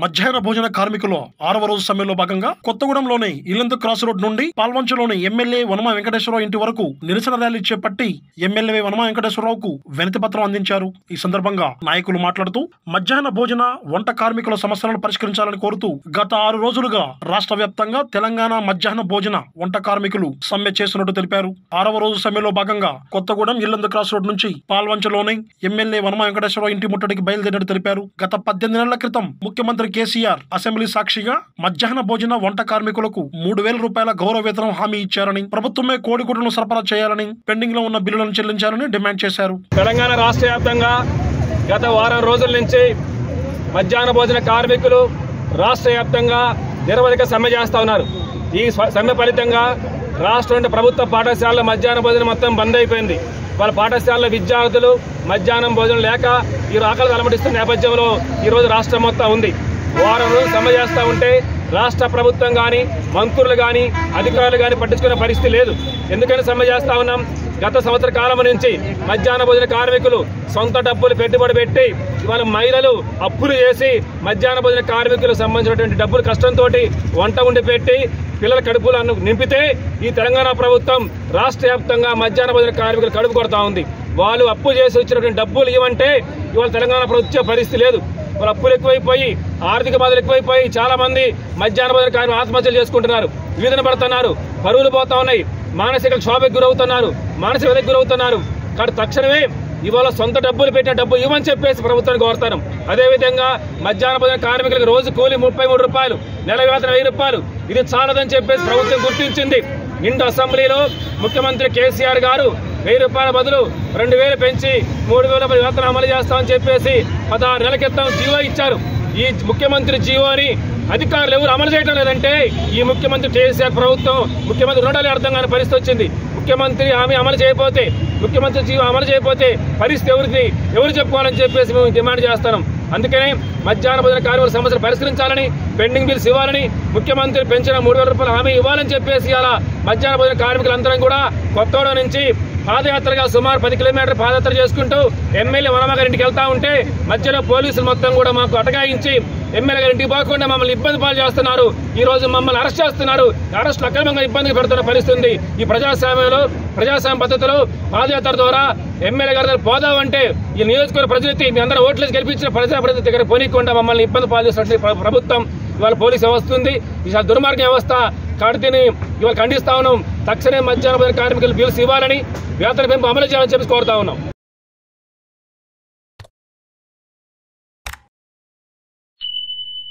మధ్యాహ్న భోజన కార్మికుల ఆరవ రోజు సమ్మెలో భాగంగా కొత్తగూడెంలోని ఇల్లందు క్రాస్ రోడ్ నుండి పాల్వంచలోని ఎమ్మెల్యే వనమా వెంకటేశ్వరరావు ఇంటి వరకు నిరసన ర్యాలీ చేపట్టి ఎమ్మెల్యే వనమా వెంకటేశ్వరరావుకు వినతి పత్రం అందించారు ఈ సందర్భంగా నాయకులు మాట్లాడుతూ మధ్యాహ్న భోజన వంట కార్మికుల సమస్యలను పరిష్కరించాలని కోరుతూ గత ఆరు రోజులుగా రాష్ట్ర వ్యాప్తంగా తెలంగాణ మధ్యాహ్న భోజన వంట కార్మికులు సమ్మె చేస్తున్నట్టు తెలిపారు ఆరవ రోజు సమ్మెలో భాగంగా కొత్తగూడెం ఇల్లందు క్రాస్ రోడ్ నుంచి పాల్వంచలోని ఎమ్మెల్యే వనమా వెంకటేశ్వరరావు ఇంటి ముట్టడికి బయలుదేరినట్టు తెలిపారు గత పద్దెనిమిది నెలల క్రితం ముఖ్యమంత్రి కేసీఆర్ అసెంబ్లీ సాక్షిగా మధ్యాహ్న భోజన వంట కార్మికులకు మూడు వేల రూపాయల గౌరవ వేతనం హామీ ఇచ్చారని ప్రభుత్వమే కోడిగుడ్లను సరఫరా చేయాలని పెండింగ్ లో ఉన్న బిల్లులను చెల్లించాలని డిమాండ్ చేశారు తెలంగాణ రాష్ట్ర వ్యాప్తంగా గత వారం రోజుల నుంచి మధ్యాహ్న భోజన కార్మికులు రాష్ట్ర వ్యాప్తంగా నిరవధిక సమ్మె చేస్తా ఉన్నారు ఈ స్వ- సమ్మె ఫలితంగా రాష్ట్రంలోని ప్రభుత్వ పాఠశాలల మధ్యాహ్న భోజనం మొత్తం బంద్ అయిపోయింది వాళ్ళ పాఠశాలల విద్యార్థులు మధ్యాహ్నం భోజనం లేక ఈ ఆకలి అలమటిస్తున్న నేపథ్యంలో ఈ రోజు రాష్ట్రం మొత్తం ఉంది వారం రోజులు సమ్మె చేస్తూ ఉంటే రాష్ట్ర ప్రభుత్వం కానీ మంత్రులు కానీ అధికారులు కానీ పట్టించుకునే పరిస్థితి లేదు ఎందుకని సమ్మె చేస్తా ఉన్నాం గత సంవత్సర కాలం నుంచి మధ్యాహ్న భోజన కార్మికులు సొంత డబ్బులు పెట్టుబడి పెట్టి ఇవాళ మహిళలు అప్పులు చేసి మధ్యాహ్న భోజన కార్మికులకు సంబంధించినటువంటి డబ్బులు కష్టంతో వంట ఉండి పెట్టి పిల్లల కడుపులు అన్ను నింపితే ఈ తెలంగాణ ప్రభుత్వం రాష్ట్ర వ్యాప్తంగా మధ్యాహ్న భోజన కార్మికులు కడుపు కొడతా ఉంది వాళ్ళు అప్పు చేసి వచ్చినటువంటి డబ్బులు ఇవ్వంటే ఇవాళ తెలంగాణ ప్రభుత్వం పరిస్థితి లేదు వాళ్ళ అప్పులు ఎక్కువైపోయి ఆర్థిక బాధలు ఎక్కువైపోయి చాలా మంది మధ్యాహ్న భోజన కార్మికులు ఆత్మహత్యలు చేసుకుంటున్నారు వీధన పడుతున్నారు పరువులు పోతా ఉన్నాయి మానసిక క్షోభకు గురవుతున్నారు మానసిక వ్యధికి గురవుతున్నారు కాబట్టి తక్షణమే ఇవాళ సొంత డబ్బులు పెట్టిన డబ్బు ఇవ్వని చెప్పేసి ప్రభుత్వానికి కోరుతాను అదేవిధంగా మధ్యాహ్న భోజన కార్మికులకు రోజు కూలి ముప్పై మూడు రూపాయలు నెల వేతన వెయ్యి రూపాయలు ఇది చాలదని చెప్పేసి ప్రభుత్వం గుర్తించింది నిండు అసెంబ్లీలో ముఖ్యమంత్రి కేసీఆర్ గారు వెయ్యి రూపాయల బదులు రెండు వేలు పెంచి మూడు వేల రూపాయల వేతనం అమలు చేస్తామని చెప్పేసి పదహారు నెలల క్రితం జీవో ఇచ్చారు ఈ ముఖ్యమంత్రి జీవోని అధికారులు ఎవరు అమలు చేయడం లేదంటే ఈ ముఖ్యమంత్రి కేసీఆర్ ప్రభుత్వం ముఖ్యమంత్రి రుణాలు అర్థం కాని పరిస్థితి వచ్చింది ముఖ్యమంత్రి హామీ అమలు చేయకపోతే ముఖ్యమంత్రి జీవో అమలు చేయకపోతే పరిస్థితి ఎవరికి ఎవరు చెప్పుకోవాలని చెప్పేసి మేము డిమాండ్ చేస్తున్నాం అందుకనే మధ్యాహ్న భోజన కార్మికుల సమస్యలు పరిష్కరించాలని పెండింగ్ బిల్స్ ఇవ్వాలని ముఖ్యమంత్రి పెంచిన మూడు వేల రూపాయల హామీ ఇవ్వాలని చెప్పేసి అలా మధ్యాహ్న భోజన కార్మికులందరం కూడా కొత్తగూడెం నుంచి పాదయాత్రగా సుమారు పది కిలోమీటర్ పాదయాత్ర చేసుకుంటూ ఎమ్మెల్యే వనమ గారి ఇంటికి వెళ్తా ఉంటే మధ్యలో పోలీసులు మొత్తం కూడా మాకు అటగాయించి ఎమ్మెల్యే గారి ఇంటికి పోకుండా మమ్మల్ని ఇబ్బంది పాలు చేస్తున్నారు ఈ రోజు మమ్మల్ని అరెస్ట్ చేస్తున్నారు అరెస్ట్ అక్రమంగా ఇబ్బంది పెడుతున్న పరిస్థితి ఉంది ఈ ప్రజాస్వామ్యంలో ప్రజాస్వామ్య పద్ధతిలో పాదయాత్ర ద్వారా ఎమ్మెల్యే గారి దగ్గర పోదామంటే ఈ నియోజకవర్గ ప్రజలకి మీ అందరూ ఓట్లు వేసి గెలిపించిన ప్రజా ప్రజల దగ్గర పోనీకుండా మమ్మల్ని ఇబ్బంది పాలు చేసినట్లు ప్ర- ప్రభుత్వం ఇవాళ పోలీస్ వ్యవస్థ ఉంది ఈ దుర్మార్గ వ్యవస్థ కడితిని ఇవాళ ఖండిస్తా ఉన్నాం తక్షణమే మధ్యాహ్న భోజన కార్మికులు బిల్స్ ఇవ్వాలని వేతన పెంపు అమలు చేయాలని చెప్పి కోరుతా ఉన్నాం